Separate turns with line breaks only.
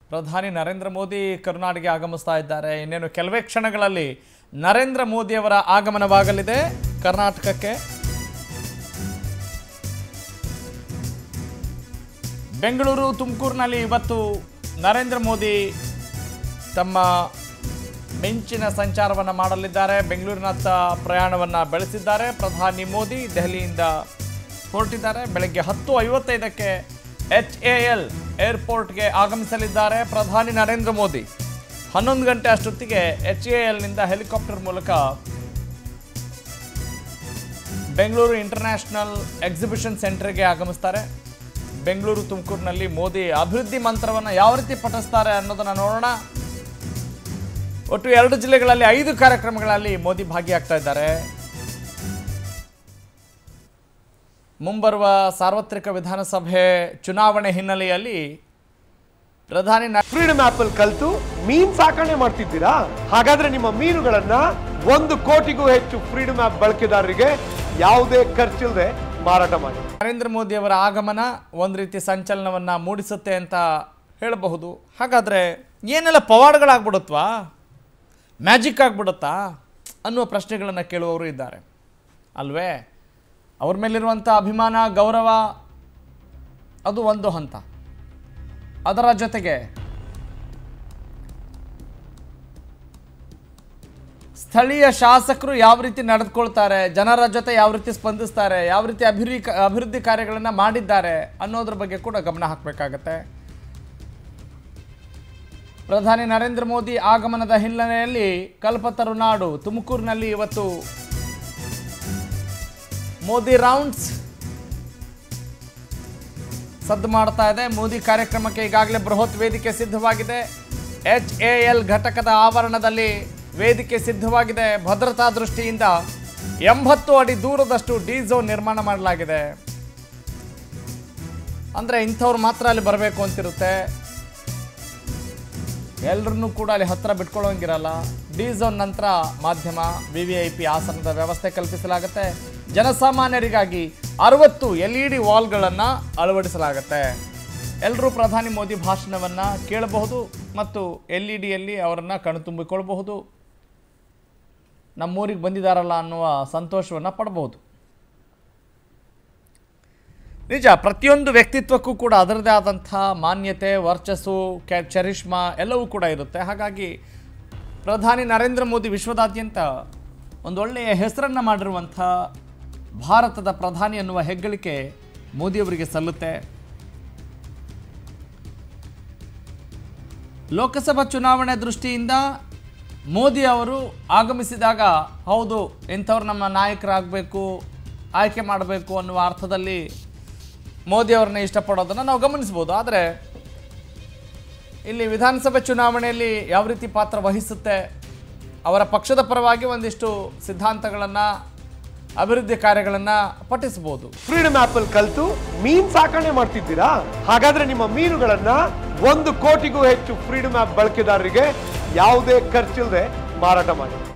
ಪ್ರಧಾನಿ ನರೇಂದ್ರ ಮೋದಿ ಕರ್ನಾಟಕಕ್ಕೆ ಆಗಮಿಸ್ತಾ ಇದ್ದಾರೆ ಇನ್ನೇನು ಕೆಲವೇ ಕ್ಷಣಗಳಲ್ಲಿ ನರೇಂದ್ರ ಮೋದಿಯವರ ಆಗಮನವಾಗಲಿದೆ ಕರ್ನಾಟಕಕ್ಕೆ ಬೆಂಗಳೂರು ತುಮಕೂರಿನಲ್ಲಿ ಇವತ್ತು ನರೇಂದ್ರ ಮೋದಿ ತಮ್ಮ ಮಿಂಚಿನ ಸಂಚಾರವನ್ನು ಮಾಡಲಿದ್ದಾರೆ ಬೆಂಗಳೂರಿನತ್ತ ಪ್ರಯಾಣವನ್ನು ಬೆಳೆಸಿದ್ದಾರೆ ಪ್ರಧಾನಿ ಮೋದಿ ದೆಹಲಿಯಿಂದ ಹೊರಟಿದ್ದಾರೆ ಬೆಳಗ್ಗೆ ಹತ್ತು ಐವತ್ತೈದಕ್ಕೆ ಎಚ್ ಎ ಎಲ್ ಏರ್ಪೋರ್ಟ್ಗೆ ಆಗಮಿಸಲಿದ್ದಾರೆ ಪ್ರಧಾನಿ ನರೇಂದ್ರ ಮೋದಿ ಹನ್ನೊಂದು ಗಂಟೆ ಅಷ್ಟೊತ್ತಿಗೆ ಎಚ್ ಎ ಎಲ್ನಿಂದ ಹೆಲಿಕಾಪ್ಟರ್ ಮೂಲಕ ಬೆಂಗಳೂರು ಇಂಟರ್ನ್ಯಾಷನಲ್ ಎಕ್ಸಿಬಿಷನ್ ಸೆಂಟರ್ಗೆ ಆಗಮಿಸ್ತಾರೆ ಬೆಂಗಳೂರು ತುಮಕೂರಿನಲ್ಲಿ ಮೋದಿ ಅಭಿವೃದ್ಧಿ ಮಂತ್ರವನ್ನು ಯಾವ ರೀತಿ ಪಠಿಸ್ತಾರೆ ಅನ್ನೋದನ್ನು ನೋಡೋಣ ಒಟ್ಟು ಎರಡು ಜಿಲ್ಲೆಗಳಲ್ಲಿ ಐದು ಕಾರ್ಯಕ್ರಮಗಳಲ್ಲಿ ಮೋದಿ ಭಾಗಿಯಾಗ್ತಾ ಇದ್ದಾರೆ ಮುಂಬರುವ ಸಾರ್ವತ್ರಿಕ ವಿಧಾನಸಭೆ ಚುನಾವಣೆ ಹಿನ್ನೆಲೆಯಲ್ಲಿ ಪ್ರಧಾನಿ ನ-
ಫ್ರೀಡಮ್ ಆಪ್ ಅಲ್ಲಿ ಕಲ್ತು ಮೀನ್ ಸಾಕಣೆ ಮಾಡ್ತಿದ್ದೀರಾ ಹಾಗಾದ್ರೆ ನಿಮ್ಮ ಮೀನುಗಳನ್ನ ಒಂದು ಕೋಟಿಗೂ ಹೆಚ್ಚು ಫ್ರೀಡಮ್ ಆಪ್ ಬಳಕೆದಾರರಿಗೆ ಯಾವುದೇ ಖರ್ಚಿಲ್ಲದೆ ಮಾರಾಟ ಮಾಡಿ
ನರೇಂದ್ರ ಮೋದಿ ಅವರ ಆಗಮನ ಒಂದು ರೀತಿ ಸಂಚಲನವನ್ನ ಮೂಡಿಸುತ್ತೆ ಅಂತ ಹೇಳಬಹುದು ಹಾಗಾದ್ರೆ ಏನೆಲ್ಲ ಪವಾಡಗಳಾಗ್ಬಿಡುತ್ವಾ ಮ್ಯಾಜಿಕ್ ಆಗ್ಬಿಡುತ್ತಾ ಅನ್ನುವ ಪ್ರಶ್ನೆಗಳನ್ನು ಕೇಳುವವರು ಇದ್ದಾರೆ ಅಲ್ವೇ ಅವ್ರ ಮೇಲಿರುವಂಥ ಅಭಿಮಾನ ಗೌರವ ಅದು ಒಂದು ಹಂತ ಅದರ ಜೊತೆಗೆ ಸ್ಥಳೀಯ ಶಾಸಕರು ಯಾವ ರೀತಿ ನಡೆದುಕೊಳ್ತಾರೆ ಜನರ ಜೊತೆ ಯಾವ ರೀತಿ ಸ್ಪಂದಿಸ್ತಾರೆ ಯಾವ ರೀತಿ ಅಭಿವೃದ್ಧಿ ಅಭಿವೃದ್ಧಿ ಕಾರ್ಯಗಳನ್ನು ಮಾಡಿದ್ದಾರೆ ಅನ್ನೋದ್ರ ಬಗ್ಗೆ ಕೂಡ ಗಮನ ಹಾಕಬೇಕಾಗತ್ತೆ ಪ್ರಧಾನಿ ನರೇಂದ್ರ ಮೋದಿ ಆಗಮನದ ಹಿನ್ನೆಲೆಯಲ್ಲಿ ಕಲ್ಪತರು ನಾಡು ತುಮಕೂರಿನಲ್ಲಿ ಇವತ್ತು ಮೋದಿ ರೌಂಡ್ಸ್ ಸದ್ದು ಮಾಡ್ತಾ ಇದೆ ಮೋದಿ ಕಾರ್ಯಕ್ರಮಕ್ಕೆ ಈಗಾಗಲೇ ಬೃಹತ್ ವೇದಿಕೆ ಸಿದ್ಧವಾಗಿದೆ ಎಚ್ ಎ ಎಲ್ ಘಟಕದ ಆವರಣದಲ್ಲಿ ವೇದಿಕೆ ಸಿದ್ಧವಾಗಿದೆ ಭದ್ರತಾ ದೃಷ್ಟಿಯಿಂದ ಎಂಬತ್ತು ಅಡಿ ದೂರದಷ್ಟು ಡಿ ಝೋನ್ ನಿರ್ಮಾಣ ಮಾಡಲಾಗಿದೆ ಅಂದರೆ ಇಂಥವ್ರು ಮಾತ್ರ ಅಲ್ಲಿ ಬರಬೇಕು ಅಂತಿರುತ್ತೆ ಎಲ್ಲರನ್ನೂ ಕೂಡ ಅಲ್ಲಿ ಹತ್ತಿರ ಬಿಟ್ಕೊಳ್ಳೋಂಗಿರಲ್ಲ ಡಿ ಝೋನ್ ನಂತರ ಮಾಧ್ಯಮ ವಿ ವಿ ಐ ಪಿ ಆಸನದ ವ್ಯವಸ್ಥೆ ಕಲ್ಪಿಸಲಾಗುತ್ತೆ ಜನಸಾಮಾನ್ಯರಿಗಾಗಿ ಅರವತ್ತು ಎಲ್ ಇ ಡಿ ವಾಲ್ಗಳನ್ನು ಅಳವಡಿಸಲಾಗುತ್ತೆ ಎಲ್ಲರೂ ಪ್ರಧಾನಿ ಮೋದಿ ಭಾಷಣವನ್ನು ಕೇಳಬಹುದು ಮತ್ತು ಎಲ್ ಇ ಡಿಯಲ್ಲಿ ಅವರನ್ನು ಕಣ್ತುಂಬಿಕೊಳ್ಬಹುದು ನಮ್ಮೂರಿಗೆ ಬಂದಿದ್ದಾರಲ್ಲ ಅನ್ನುವ ಸಂತೋಷವನ್ನು ಪಡಬಹುದು ನಿಜ ಪ್ರತಿಯೊಂದು ವ್ಯಕ್ತಿತ್ವಕ್ಕೂ ಕೂಡ ಅದರದೇ ಆದಂಥ ಮಾನ್ಯತೆ ವರ್ಚಸ್ಸು ಕೆ ಚರಿಷ್ಮಾ ಎಲ್ಲವೂ ಕೂಡ ಇರುತ್ತೆ ಹಾಗಾಗಿ ಪ್ರಧಾನಿ ನರೇಂದ್ರ ಮೋದಿ ವಿಶ್ವದಾದ್ಯಂತ ಒಂದು ಒಳ್ಳೆಯ ಹೆಸರನ್ನು ಮಾಡಿರುವಂಥ ಭಾರತದ ಪ್ರಧಾನಿ ಅನ್ನುವ ಹೆಗ್ಗಳಿಕೆ ಮೋದಿಯವರಿಗೆ ಸಲ್ಲುತ್ತೆ ಲೋಕಸಭಾ ಚುನಾವಣೆ ದೃಷ್ಟಿಯಿಂದ ಮೋದಿ ಅವರು ಆಗಮಿಸಿದಾಗ ಹೌದು ಇಂಥವ್ರು ನಮ್ಮ ನಾಯಕರಾಗಬೇಕು ಆಯ್ಕೆ ಮಾಡಬೇಕು ಅನ್ನುವ ಅರ್ಥದಲ್ಲಿ ಮೋದಿ ಅವ್ರನ್ನ ಇಷ್ಟಪಡೋದನ್ನು ನಾವು ಗಮನಿಸ್ಬೋದು ಆದರೆ ಇಲ್ಲಿ ವಿಧಾನಸಭೆ ಚುನಾವಣೆಯಲ್ಲಿ ಯಾವ ರೀತಿ ಪಾತ್ರ ವಹಿಸುತ್ತೆ ಅವರ ಪಕ್ಷದ ಪರವಾಗಿ ಒಂದಿಷ್ಟು ಸಿದ್ಧಾಂತಗಳನ್ನು ಅಭಿವೃದ್ಧಿ ಕಾರ್ಯಗಳನ್ನು ಪಠಿಸ್ಬೋದು
ಫ್ರೀಡಮ್ ಆಪ್ ಅಲ್ಲಿ ಕಲ್ತು ಮೀನ್ ಸಾಕಣೆ ಮಾಡ್ತಿದ್ದೀರಾ ಹಾಗಾದ್ರೆ ನಿಮ್ಮ ಮೀನುಗಳನ್ನ ಒಂದು ಕೋಟಿಗೂ ಹೆಚ್ಚು ಫ್ರೀಡಮ್ ಆಪ್ ಬಳಕೆದಾರರಿಗೆ ಯಾವುದೇ ಖರ್ಚಿಲ್ಲದೆ ಮಾರಾಟ ಮಾಡಿ